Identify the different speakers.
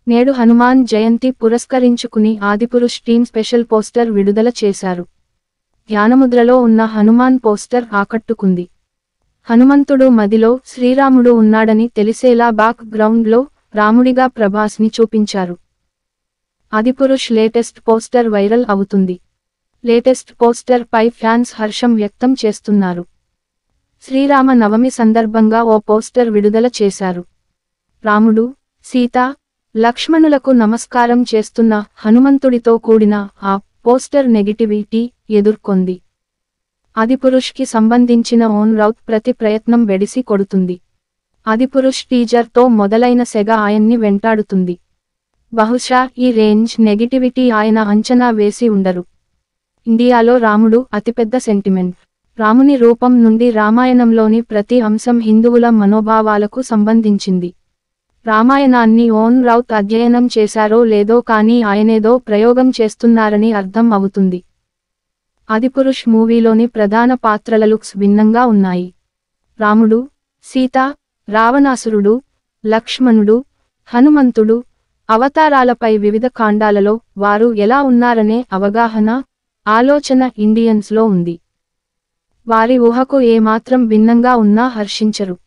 Speaker 1: నేడు హనుమాన్ జయంతి పురస్కరించుకుని Adipurush team special poster విడుదల చేశారు ధ్యానముద్రలో ఉన్న హనుమాన్ పోస్టర్ ఆకట్టుకుంది హనుమంతుడు మదిలో శ్రీరాముడు ఉన్నాడని తెలిసేలా బాక్ గ్రౌండ్లో రాముడిగా ప్రభాస్ని చూపించారు ఆదిపురుష్ లేటెస్ట్ పోస్టర్ వైరల్ అవుతుంది లేటెస్ట్ పోస్టర్ పై ఫ్యాన్స్ హర్షం వ్యక్తం చేస్తున్నారు శ్రీరామ నవమి సందర్భంగా ఓ పోస్టర్ విడుదల చేశారు రాముడు సీత లక్ష్మణులకు నమస్కారం చేస్తున్న హనుమంతుడితో కూడిన ఆ పోస్టర్ నెగిటివిటీ ఎదుర్కొంది ఆదిపురుష్కి సంబంధించిన ఓన్ రౌత్ ప్రతి ప్రయత్నం వెడిసి కొడుతుంది ఆదిపురుష్ టీజర్తో మొదలైన సెగ ఆయన్ని వెంటాడుతుంది బహుశా ఈ రేంజ్ నెగిటివిటీ ఆయన అంచనా వేసి ఉండరు ఇండియాలో రాముడు అతిపెద్ద సెంటిమెంట్ రాముని రూపం నుండి రామాయణంలోని ప్రతి అంశం హిందువుల మనోభావాలకు సంబంధించింది రామాయణాన్ని ఓన్ రౌత్ అధ్యయనం చేశారో లేదో కానీ ఆయనేదో ప్రయోగం చేస్తున్నారని అర్థం అవుతుంది ఆదిపురుష్ మూవీలోని ప్రధాన పాత్రల లుక్స్ భిన్నంగా ఉన్నాయి రాముడు సీత రావణాసురుడు లక్ష్మణుడు హనుమంతుడు అవతారాలపై వివిధ కాండాలలో వారు ఎలా ఉన్నారనే అవగాహన ఆలోచన ఇండియన్స్లో ఉంది వారి ఊహకు ఏమాత్రం భిన్నంగా ఉన్నా హర్షించరు